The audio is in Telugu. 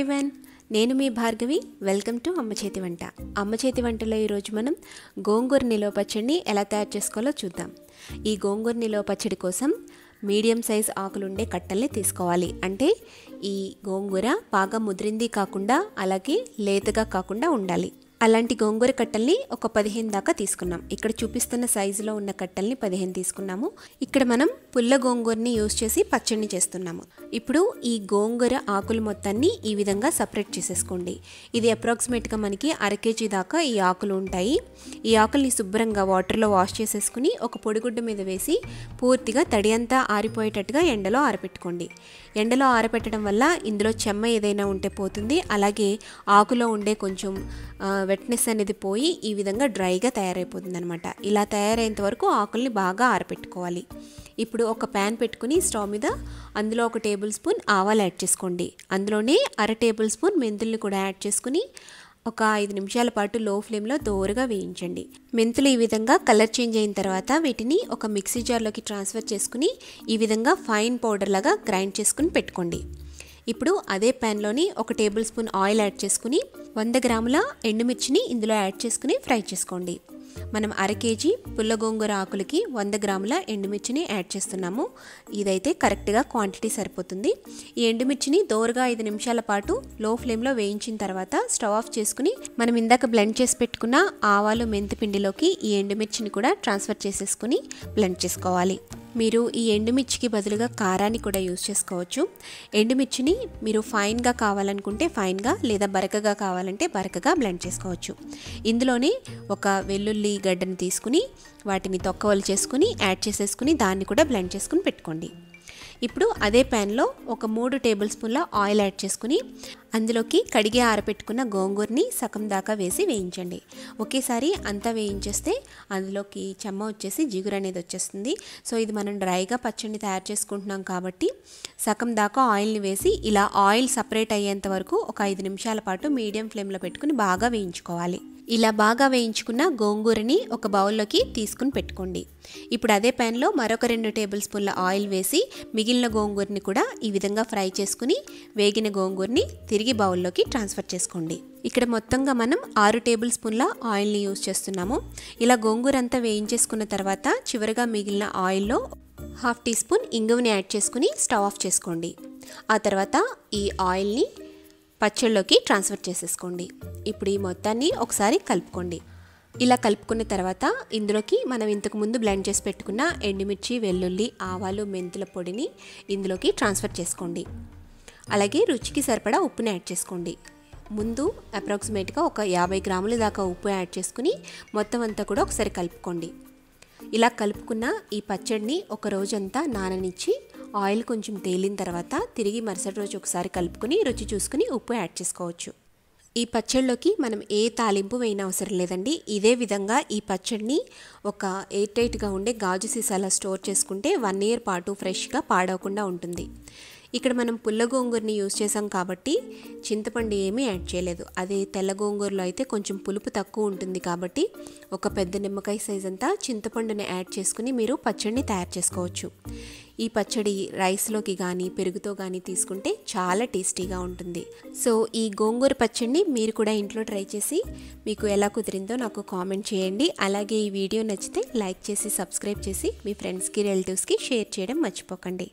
ఎవ్రీవన్ నేను మీ భార్గవి వెల్కమ్ టు అమ్మ చేతి వంట అమ్మ చేతి వంటలో ఈరోజు మనం గోంగూర నిలువ పచ్చడిని ఎలా తయారు చేసుకోవాలో చూద్దాం ఈ గోంగూర నిలువ పచ్చడి కోసం మీడియం సైజ్ ఆకులుండే కట్టల్ని తీసుకోవాలి అంటే ఈ గోంగూర బాగా ముదిరింది కాకుండా అలాగే లేతగా కాకుండా ఉండాలి అలాంటి గోంగూర కట్టల్ని ఒక పదిహేను దాకా తీసుకున్నాం ఇక్కడ చూపిస్తున్న సైజులో ఉన్న కట్టల్ని పదిహేను తీసుకున్నాము ఇక్కడ మనం పుల్ల గోంగూరని యూజ్ చేసి పచ్చడిని చేస్తున్నాము ఇప్పుడు ఈ గోంగూర ఆకులు మొత్తాన్ని ఈ విధంగా సపరేట్ చేసేసుకోండి ఇది అప్రాక్సిమేట్గా మనకి అర కేజీ దాకా ఈ ఆకులు ఉంటాయి ఈ ఆకుల్ని శుభ్రంగా వాటర్లో వాష్ చేసేసుకుని ఒక పొడిగుడ్డ మీద వేసి పూర్తిగా తడి అంతా ఆరిపోయేటట్టుగా ఎండలో ఆరబెట్టుకోండి ఎండలో ఆరబెట్టడం వల్ల ఇందులో చెమ్మ ఏదైనా ఉంటే పోతుంది అలాగే ఆకులో ఉండే కొంచెం వెట్నెస్ అనేది పోయి ఈ విధంగా డ్రైగా తయారైపోతుంది అనమాట ఇలా తయారయ్యేంత వరకు ఆకుల్ని బాగా ఆరబెట్టుకోవాలి ఇప్పుడు ఒక ప్యాన్ పెట్టుకుని స్టవ్ మీద అందులో ఒక టేబుల్ స్పూన్ ఆవాలు యాడ్ చేసుకోండి అందులోనే అర టేబుల్ స్పూన్ మెంతుల్ని కూడా యాడ్ చేసుకుని ఒక ఐదు నిమిషాల పాటు లో ఫ్లేమ్లో దోరగా వేయించండి మెంతులు ఈ విధంగా కలర్ చేంజ్ అయిన తర్వాత వీటిని ఒక మిక్సీ జార్లోకి ట్రాన్స్ఫర్ చేసుకుని ఈ విధంగా ఫైన్ పౌడర్ లాగా గ్రైండ్ చేసుకుని పెట్టుకోండి ఇప్పుడు అదే ప్యాన్లోని ఒక టేబుల్ స్పూన్ ఆయిల్ యాడ్ చేసుకుని వంద గ్రాముల ఎండుమిర్చిని ఇందులో యాడ్ చేసుకుని ఫ్రై చేసుకోండి మనం అర కేజీ పుల్ల గోంగూర ఆకులకి వంద గ్రాముల ఎండుమిర్చిని యాడ్ చేస్తున్నాము ఇదైతే కరెక్ట్గా క్వాంటిటీ సరిపోతుంది ఈ ఎండుమిర్చిని దోరగా ఐదు నిమిషాల పాటు లో ఫ్లేమ్లో వేయించిన తర్వాత స్టవ్ ఆఫ్ చేసుకుని మనం ఇందాక బ్లెండ్ చేసి పెట్టుకున్న ఆవాలు మెంతి పిండిలోకి ఈ ఎండుమిర్చిని కూడా ట్రాన్స్ఫర్ చేసేసుకుని బ్లెండ్ చేసుకోవాలి మీరు ఈ ఎండుమిర్చికి బదులుగా కారాన్ని కూడా యూజ్ చేసుకోవచ్చు ఎండుమిర్చిని మీరు ఫైన్గా కావాలనుకుంటే ఫైన్గా లేదా బరకగా కావాలంటే బరకగా బ్లెండ్ చేసుకోవచ్చు ఇందులోనే ఒక వెల్లుల్లి గడ్డని తీసుకుని వాటిని తొక్కవలు చేసుకుని యాడ్ చేసేసుకుని దాన్ని కూడా బ్లెండ్ చేసుకుని పెట్టుకోండి ఇప్పుడు అదే ప్యాన్లో ఒక మూడు టేబుల్ స్పూన్ల ఆయిల్ యాడ్ చేసుకుని అందులోకి కడిగి ఆరపెట్టుకున్న గోంగూరని సగం దాకా వేసి వేయించండి ఒకేసారి అంతా వేయించేస్తే అందులోకి చెమ్మ వచ్చేసి జిగురు అనేది వచ్చేస్తుంది సో ఇది మనం డ్రైగా పచ్చడిని తయారు చేసుకుంటున్నాం కాబట్టి సగం దాకా ఆయిల్ని వేసి ఇలా ఆయిల్ సపరేట్ అయ్యేంత వరకు ఒక ఐదు నిమిషాల పాటు మీడియం ఫ్లేమ్లో పెట్టుకుని బాగా వేయించుకోవాలి ఇలా బాగా వేయించుకున్న గోంగూరని ఒక బౌల్లోకి తీసుకుని పెట్టుకోండి ఇప్పుడు అదే ప్యాన్లో మరొక రెండు టేబుల్ స్పూన్ల ఆయిల్ వేసి మిగిలిన గోంగూరని కూడా ఈ విధంగా ఫ్రై చేసుకుని వేగిన గోంగూరని తిరిగి బౌల్లోకి ట్రాన్స్ఫర్ చేసుకోండి ఇక్కడ మొత్తంగా మనం ఆరు టేబుల్ స్పూన్ల ఆయిల్ని యూజ్ చేస్తున్నాము ఇలా గోంగూర అంతా వేయించేసుకున్న తర్వాత చివరిగా మిగిలిన ఆయిల్లో హాఫ్ టీ స్పూన్ ఇంగువని యాడ్ చేసుకుని స్టవ్ ఆఫ్ చేసుకోండి ఆ తర్వాత ఈ ఆయిల్ని పచ్చళ్ళలోకి ట్రాన్స్ఫర్ చేసేసుకోండి ఇప్పుడు ఈ మొత్తాన్ని ఒకసారి కలుపుకోండి ఇలా కలుపుకున్న తర్వాత ఇందులోకి మనం ఇంతకు ముందు బ్లెండ్ చేసి పెట్టుకున్న ఎండుమిర్చి వెల్లుల్లి ఆవాలు మెంతుల పొడిని ఇందులోకి ట్రాన్స్ఫర్ చేసుకోండి అలాగే రుచికి సరిపడా ఉప్పుని యాడ్ చేసుకోండి ముందు అప్రాక్సిమేట్గా ఒక యాభై గ్రాముల దాకా ఉప్పు యాడ్ చేసుకుని మొత్తం అంతా కూడా ఒకసారి కలుపుకోండి ఇలా కలుపుకున్న ఈ పచ్చడిని ఒక రోజంతా నాననిచ్చి ఆయిల్ కొంచెం తేలిన తర్వాత తిరిగి మరుసటి రోజు ఒకసారి కలుపుకొని రుచి చూసుకుని ఉప్పు యాడ్ చేసుకోవచ్చు ఈ పచ్చడిలోకి మనం ఏ తాలింపు వేయన అవసరం లేదండి ఇదే విధంగా ఈ పచ్చడిని ఒక ఎయిర్ టైట్గా ఉండే గాజు సీసాలా స్టోర్ చేసుకుంటే వన్ ఇయర్ పాటు ఫ్రెష్గా పాడవకుండా ఉంటుంది ఇక్కడ మనం పుల్ల గోంగూరని యూజ్ చేసాం కాబట్టి చింతపండు ఏమీ యాడ్ చేయలేదు అదే తెల్ల గోంగూరలో అయితే కొంచెం పులుపు తక్కువ ఉంటుంది కాబట్టి ఒక పెద్ద నిమ్మకాయ సైజ్ అంతా చింతపండుని యాడ్ చేసుకుని మీరు పచ్చడిని తయారు చేసుకోవచ్చు ఈ పచ్చడి రైస్లోకి కానీ పెరుగుతో కానీ తీసుకుంటే చాలా టేస్టీగా ఉంటుంది సో ఈ గోంగూర పచ్చడిని మీరు కూడా ఇంట్లో ట్రై చేసి మీకు ఎలా కుదిరిందో నాకు కామెంట్ చేయండి అలాగే ఈ వీడియో నచ్చితే లైక్ చేసి సబ్స్క్రైబ్ చేసి మీ ఫ్రెండ్స్కి రిలేటివ్స్కి షేర్ చేయడం మర్చిపోకండి